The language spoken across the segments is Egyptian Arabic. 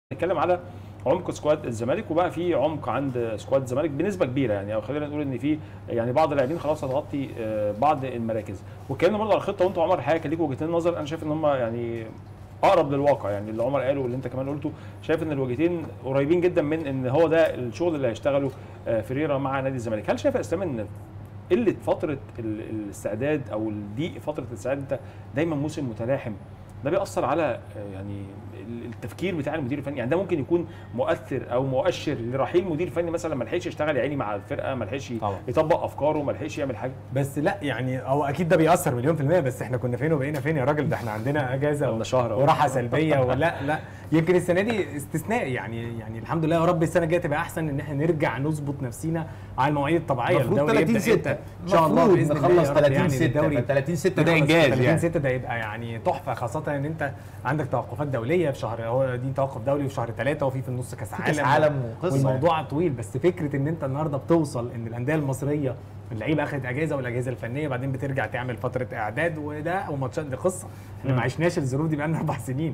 بنتكلم على عمق سكواد الزمالك وبقى في عمق عند سكواد الزمالك بنسبه كبيره يعني او خلينا نقول ان في يعني بعض اللاعبين خلاص هتغطي آه، بعض المراكز واتكلمنا برضه على الخطه وانت وعمر الحقيقه كان ليك وجهتين نظر انا شايف ان هم يعني اقرب للواقع يعني اللي عمر قاله واللي انت كمان قلته شايف ان الوجهتين قريبين جدا من ان هو ده الشغل اللي هيشتغله آه، فيريرا مع نادي الزمالك هل شايف يا اسلام ان قله فتره ال- الاستعداد او الضيق فتره الاستعداد انت دايما موسم متلاحم ده بيأثر على آه، يعني ال- التفكير بتاع المدير الفني يعني ده ممكن يكون مؤثر او مؤشر لرحيل مدير فني مثلا ما لحقش يشتغل يا عيني مع الفرقه ما لحقش طبعا. يطبق افكاره ما لحقش يعمل حاجه بس لا يعني هو اكيد ده بيأثر مليون في المية بس احنا كنا فين وبقينا فين يا راجل ده احنا عندنا اجازه كنا شهر أهو. وراحه سلبيه ولا لا يمكن السنه دي استثنائي يعني يعني الحمد لله يا رب السنه الجايه تبقى احسن ان احنا نرجع نظبط نفسنا على المواعيد الطبيعيه المفروض الدوري 30 يبدأ 6 إمتى؟ ان شاء الله باذن الله نخلص يا رب 30 يعني 6 الدوري 30 6 ده نخلص انجاز 30 يعني 6 ده يبقى يعني تحفه خاصه ان انت عندك توقفات دوليه في شهر هو دي توقف دولي في شهر ثلاثه وفي في النص كاس عالم كأس عالم وقصة والموضوع طويل بس فكره ان انت النهارده بتوصل ان الانديه المصريه اللعيبه اخذت اجازه والاجهزه الفنيه بعدين بترجع تعمل فتره اعداد وده وماتشات دي قصه احنا ما عشناش الظروف دي بقالنا اربع سنين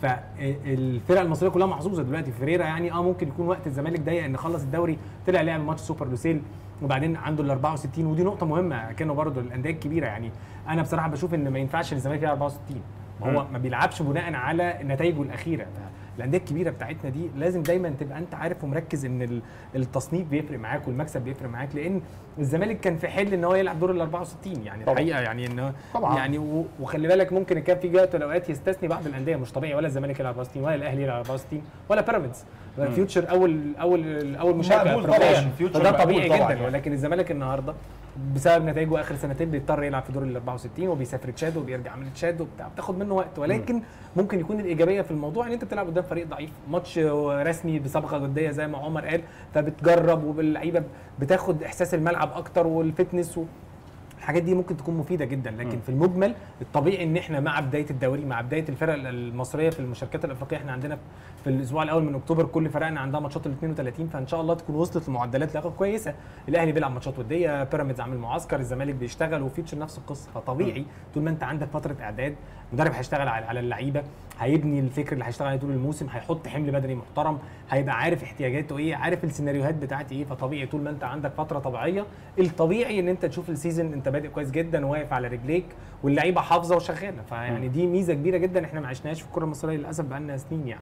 فالفرق المصريه كلها محظوظه دلوقتي فريرا يعني اه ممكن يكون وقت الزمالك ضيق ان خلص الدوري طلع لعب ماتش سوبر لوسيل وبعدين عنده ال 64 ودي نقطه مهمه كانوا برضو الانديه الكبيره يعني انا بصراحه بشوف ان ما ينفعش الزمالك يلعب 64 ما هو ما بيلعبش بناء على نتائجه الاخيره الانديه الكبيره بتاعتنا دي لازم دايما تبقى انت عارف ومركز ان ال- التصنيف بيفرق معاك والمكسب بيفرق معاك لان الزمالك كان في حل ان هو يلعب دور ال 64 يعني طبعاً. الحقيقه يعني ان طبعاً. يعني و- وخلي بالك ممكن كان في وقت من الاوقات يستثني بعض الانديه مش طبيعي ولا الزمالك يلعب 64 ولا الاهلي يلعب 64 ولا بيراميدز فيوتشر اول اول اول مشاركه مقبول أفريقية. طبعاً، فيوتشر فده مقبول طبيعي طبعاً جدا يعني. ولكن الزمالك النهارده بسبب نتائجه اخر سنتين بيضطر يلعب في دور ال 64 وبيسافر تشاد وبيرجع من تشاد وبتاع بتاخد منه وقت ولكن ممكن يكون الايجابيه في الموضوع ان انت بتلعب قدام فريق ضعيف ماتش رسمي بصبغه جديه زي ما عمر قال فبتجرب واللعيبه بتاخد احساس الملعب اكتر والفتنس و... الحاجات دي ممكن تكون مفيده جدا لكن في المجمل الطبيعي ان احنا مع بدايه الدوري مع بدايه الفرق المصريه في المشاركات الافريقيه احنا عندنا في الاسبوع الاول من اكتوبر كل فرقنا عندها ماتشات ال 32 فان شاء الله تكون وصلت لمعدلات لياقه كويسه الاهلي بيلعب ماتشات وديه بيراميدز عامل معسكر الزمالك بيشتغل وفيتشر نفس القصه فطبيعي طول ما انت عندك فتره اعداد مدرب هيشتغل على على اللعيبه هيبني الفكر اللي هيشتغل عليه طول الموسم هيحط حمل بدني محترم هيبقى عارف احتياجاته ايه عارف السيناريوهات بتاعتي ايه فطبيعي طول ما انت عندك فتره طبيعيه الطبيعي ان انت تشوف السيزون انت بادئ كويس جدا وواقف على رجليك واللعيبه حافظه وشغاله فيعني دي ميزه كبيره جدا احنا ما عشناهاش في الكره المصريه للاسف بقالنا سنين يعني